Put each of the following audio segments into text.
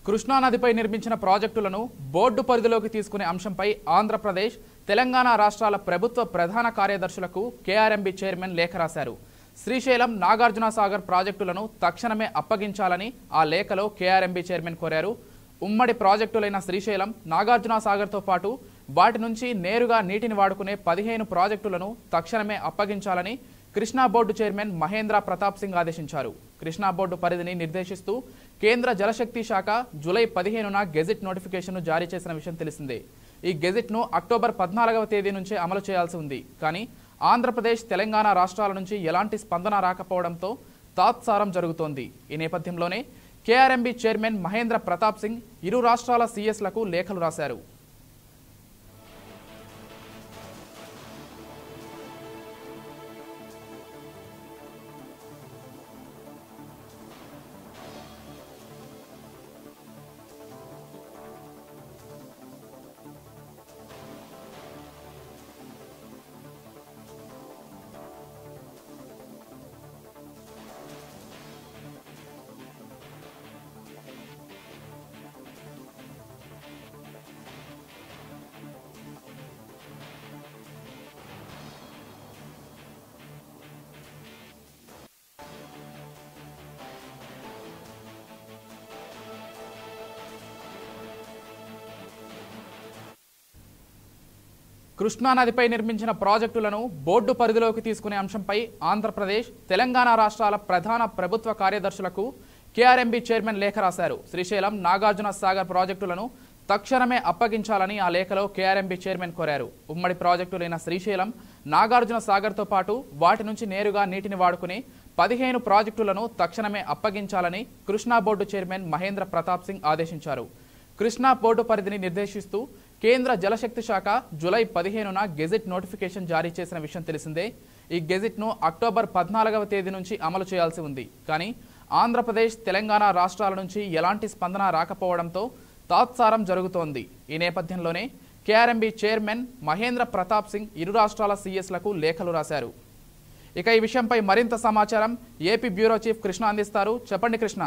కృష్ణానదిపై నిర్మించిన ప్రాజెక్టులను బోర్డు పరిధిలోకి తీసుకునే అంశంపై ఆంధ్రప్రదేశ్ తెలంగాణ రాష్ట్రాల ప్రభుత్వ ప్రధాన కార్యదర్శులకు కేఆర్ఎంబి చైర్మన్ లేఖ రాశారు శ్రీశైలం నాగార్జున సాగర్ ప్రాజెక్టులను తక్షణమే అప్పగించాలని ఆ లేఖలో కేఆర్ఎంబి చైర్మన్ కోరారు ఉమ్మడి ప్రాజెక్టులైన శ్రీశైలం నాగార్జున సాగర్తో పాటు వాటి నుంచి నేరుగా నీటిని వాడుకునే పదిహేను ప్రాజెక్టులను తక్షణమే అప్పగించాలని కృష్ణా బోర్డు చైర్మన్ మహేంద్ర ప్రతాప్ సింగ్ ఆదేశించారు కృష్ణా బోర్డు పరిధిని నిర్దేశిస్తూ కేంద్ర జలశక్తి శాఖ జూలై పదిహేనున గెజిట్ నోటిఫికేషన్ను జారీ చేసిన విషయం తెలిసిందే ఈ గెజిట్ను అక్టోబర్ పద్నాలుగవ తేదీ నుంచే అమలు చేయాల్సి ఉంది కానీ ఆంధ్రప్రదేశ్ తెలంగాణ రాష్ట్రాల నుంచి ఎలాంటి స్పందన రాకపోవడంతో తాత్సారం జరుగుతోంది ఈ నేపథ్యంలోనే కేఆర్ఎంబి చైర్మన్ మహేంద్ర ప్రతాప్ సింగ్ ఇరు రాష్ట్రాల సీఎస్లకు లేఖలు రాశారు కృష్ణానదిపై నిర్మించిన ప్రాజెక్టులను బోర్డు పరిధిలోకి తీసుకునే అంశంపై ఆంధ్రప్రదేశ్ తెలంగాణ రాష్ట్రాల ప్రధాన ప్రభుత్వ కార్యదర్శులకు కేఆర్ఎంబి చైర్మన్ లేఖ రాశారు శ్రీశైలం నాగార్జున సాగర్ ప్రాజెక్టులను తక్షణమే అప్పగించాలని ఆ లేఖలో కేఆర్ఎంబి చైర్మన్ కోరారు ఉమ్మడి ప్రాజెక్టులైన శ్రీశైలం నాగార్జున సాగర్తో పాటు వాటి నుంచి నేరుగా నీటిని వాడుకుని పదిహేను ప్రాజెక్టులను తక్షణమే అప్పగించాలని కృష్ణా బోర్డు చైర్మన్ మహేంద్ర ప్రతాప్ సింగ్ ఆదేశించారు కృష్ణా బోర్డు పరిధిని నిర్దేశిస్తూ కేంద్ర జలశక్తి శాఖ జూలై పదిహేనున గెజిట్ నోటిఫికేషన్ జారీ చేసిన విషయం తెలిసిందే ఈ గెజిట్ను అక్టోబర్ పద్నాలుగవ తేదీ నుంచి అమలు చేయాల్సి ఉంది కానీ ఆంధ్రప్రదేశ్ తెలంగాణ రాష్ట్రాల నుంచి ఎలాంటి స్పందన రాకపోవడంతో తాత్సారం జరుగుతోంది ఈ నేపథ్యంలోనే కేఆర్ఎంబి చైర్మన్ మహేంద్ర ప్రతాప్ సింగ్ ఇరు రాష్ట్రాల సీఎస్లకు లేఖలు రాశారు ఇక ఈ విషయంపై మరింత సమాచారం ఏపీ బ్యూరో చీఫ్ కృష్ణ అందిస్తారు చెప్పండి కృష్ణ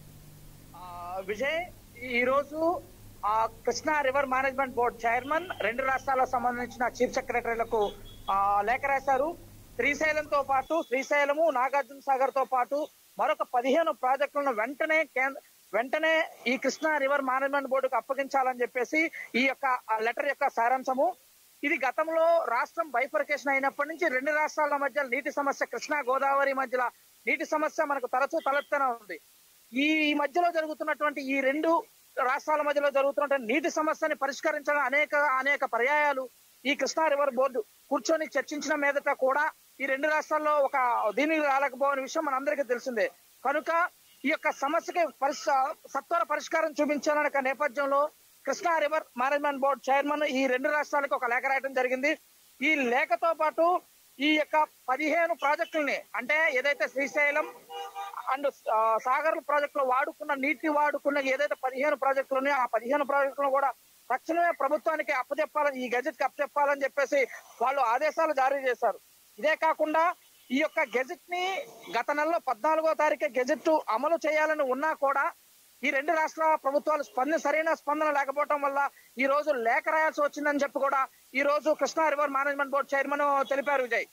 ఆ, విజయ్ ఈ రోజు ఆ Krishna river management board chairman రెండు రాష్ట్రాలకు సంబంధించిన చీఫ్ సెక్రటరీలకు ఆ, లేఖ రాశారు శ్రీశైలంతో పాటు శ్రీశైలము నాగార్జున సాగర్ తో పాటు మరొక పదిహేను ప్రాజెక్టులను వెంటనే కేంద్ర వెంటనే ఈ కృష్ణా రివర్ మేనేజ్మెంట్ బోర్డుకు అప్పగించాలని చెప్పేసి ఈ యొక్క లెటర్ యొక్క సారాంశము ఇది గతంలో రాష్ట్రం బైఫర్కేషన్ అయినప్పటి నుంచి రెండు రాష్ట్రాల మధ్య నీటి సమస్య కృష్ణా గోదావరి మధ్యలో నీటి సమస్య మనకు తరచూ తలెత్తనే ఉంది ఈ ఈ మధ్యలో జరుగుతున్నటువంటి ఈ రెండు రాష్ట్రాల మధ్యలో జరుగుతున్నటువంటి నీటి సమస్యని పరిష్కరించడం అనేక అనేక పర్యాయాలు ఈ కృష్ణా రివర్ బోర్డు కూర్చొని చర్చించిన మీదట కూడా ఈ రెండు రాష్ట్రాల్లో ఒక దీనికి రాలేకపోయిన విషయం మనందరికీ తెలిసిందే కనుక ఈ యొక్క సమస్యకి పరిష సత్వర పరిష్కారం చూపించాలనే ఒక నేపథ్యంలో Krishna river management board chairman ఈ రెండు రాష్ట్రాలకు ఒక లేఖ రాయడం జరిగింది ఈ లేఖతో పాటు ఈ యొక్క పదిహేను ప్రాజెక్టుల్ని అంటే ఏదైతే శ్రీశైలం అండ్ ఆ, సాగర్ ప్రాజెక్ట్ లో వాడుకున్న నీటి వాడుకున్న ఏదైతే పదిహేను ప్రాజెక్టులు ఉన్నాయో ఆ పదిహేను ప్రాజెక్టులను కూడా తక్షణమే ప్రభుత్వానికి అప్పచెప్పాలని ఈ గెజెట్ కి అప్పచెప్పాలని చెప్పేసి వాళ్ళు ఆదేశాలు జారీ చేశారు ఇదే కాకుండా ఈ యొక్క గెజెట్ ని గత నెలలో పద్నాలుగో తారీఖు గెజెట్ అమలు చేయాలని ఉన్నా కూడా ఈ రెండు రాష్ట్ర ప్రభుత్వాలు స్పందన సరైన స్పందన లేకపోవడం వల్ల ఈ రోజు లేఖ రాయాల్సి వచ్చిందని చెప్పి కూడా ఈ రోజు Krishna river management board chairman తెలిపారు Vijay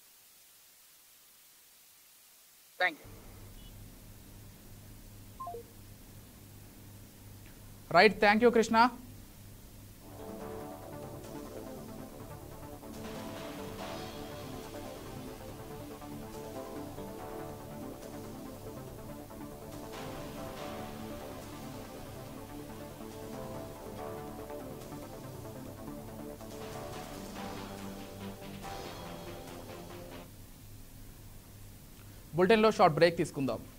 thank you right thank you Krishna బులెటిన్లో షార్ట్ బ్రేక్ తీసుకుందాం